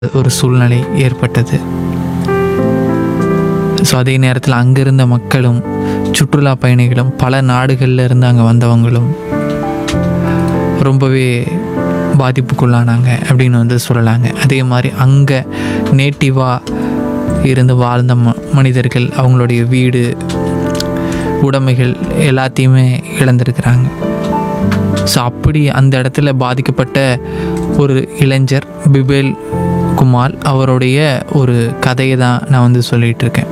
ஒரு சூழ்நிலை ஏற்பட்டது ஸோ அதே நேரத்தில் அங்கே இருந்த மக்களும் சுற்றுலா பயணிகளும் பல நாடுகளில் இருந்து அங்கே வந்தவங்களும் ரொம்பவே பாதிப்புக்குள்ளானாங்க அப்படின்னு வந்து சொல்லலாங்க அதே மாதிரி அங்கே நேட்டிவாக இருந்து வாழ்ந்த ம மனிதர்கள் அவங்களுடைய வீடு உடைமைகள் எல்லாத்தையுமே இழந்திருக்கிறாங்க ஸோ அப்படி அந்த இடத்துல பாதிக்கப்பட்ட ஒரு இளைஞர் பிபேல் குமார் அவருடைய ஒரு கதையை தான் நான் வந்து சொல்லிகிட்டு இருக்கேன்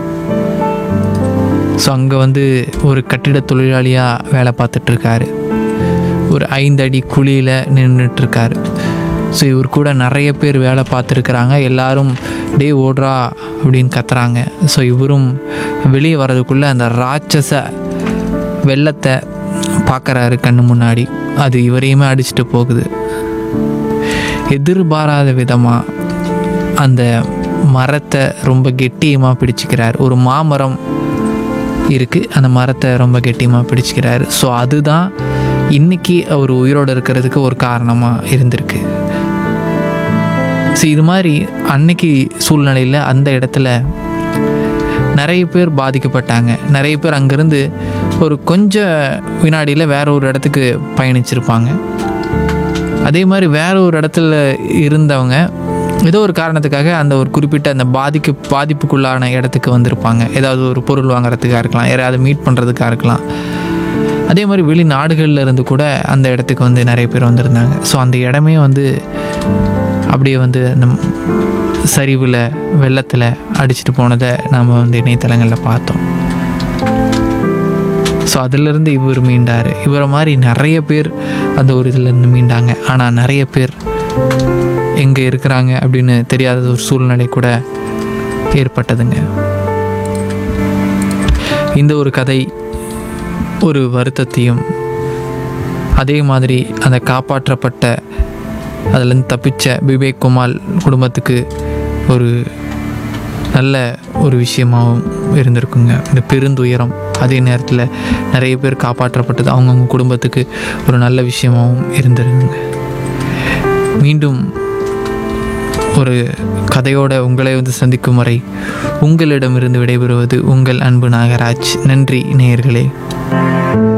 ஸோ அங்கே வந்து ஒரு கட்டிட தொழிலாளியாக வேலை பார்த்துட்ருக்காரு ஒரு ஐந்து அடி குழியில் நின்றுட்டுருக்காரு ஸோ இவர் கூட நிறைய பேர் வேலை பார்த்துருக்குறாங்க எல்லாரும் டே ஓடுறா அப்படின்னு கத்துறாங்க ஸோ இவரும் வெளியே வர்றதுக்குள்ளே அந்த ராட்சச வெள்ளத்தை பார்க்குறாரு கண்ணு முன்னாடி அது இவரையுமே அடிச்சுட்டு போகுது எதிர்பாராத விதமாக அந்த மரத்தை ரொம்ப கெட்டியமாக பிடிச்சிக்கிறார் ஒரு மாமரம் இருக்குது அந்த மரத்தை ரொம்ப கெட்டியமாக பிடிச்சிக்கிறாரு ஸோ அதுதான் இன்னைக்கு அவர் உயிரோடு இருக்கிறதுக்கு ஒரு காரணமாக இருந்திருக்கு ஸோ இது மாதிரி அன்னைக்கு சூழ்நிலையில் அந்த இடத்துல நிறைய பேர் பாதிக்கப்பட்டாங்க நிறைய பேர் அங்கேருந்து ஒரு கொஞ்ச வினாடியில் வேற ஒரு இடத்துக்கு பயணிச்சிருப்பாங்க அதே மாதிரி வேற ஒரு இடத்துல இருந்தவங்க ஏதோ ஒரு காரணத்துக்காக அந்த ஒரு குறிப்பிட்ட அந்த பாதிக்கு பாதிப்புக்குள்ளான இடத்துக்கு வந்திருப்பாங்க ஏதாவது ஒரு பொருள் வாங்குறதுக்காக இருக்கலாம் யாரையாவது மீட் பண்ணுறதுக்காக இருக்கலாம் அதே மாதிரி வெளிநாடுகளில் இருந்து கூட அந்த இடத்துக்கு வந்து நிறைய பேர் வந்திருந்தாங்க ஸோ அந்த இடமே வந்து அப்படியே வந்து அந்த சரிவில் வெள்ளத்தில் அடிச்சிட்டு போனதை நாம் வந்து இணையதளங்களில் பார்த்தோம் ஸோ அதிலிருந்து இவர் மீண்டார் இவரை மாதிரி நிறைய பேர் அந்த ஒரு இதுலேருந்து மீண்டாங்க ஆனால் நிறைய பேர் எங்கே இருக்கிறாங்க அப்படின்னு தெரியாத ஒரு சூழ்நிலை கூட ஏற்பட்டதுங்க இந்த ஒரு கதை ஒரு வருத்தத்தையும் அதே மாதிரி அந்த காப்பாற்றப்பட்ட அதுலேருந்து தப்பிச்ச விவேக் குமார் குடும்பத்துக்கு ஒரு நல்ல ஒரு விஷயமாகவும் இருந்திருக்குங்க இந்த பெருந்துயரம் அதே நேரத்தில் நிறைய பேர் காப்பாற்றப்பட்டது அவங்கவுங்க குடும்பத்துக்கு ஒரு நல்ல விஷயமாகவும் இருந்திருக்குங்க மீண்டும் ஒரு கதையோட உங்களை வந்து சந்திக்கும் வரை உங்களிடமிருந்து விடைபெறுவது உங்கள் அன்பு நாகராஜ் நன்றி நேயர்களே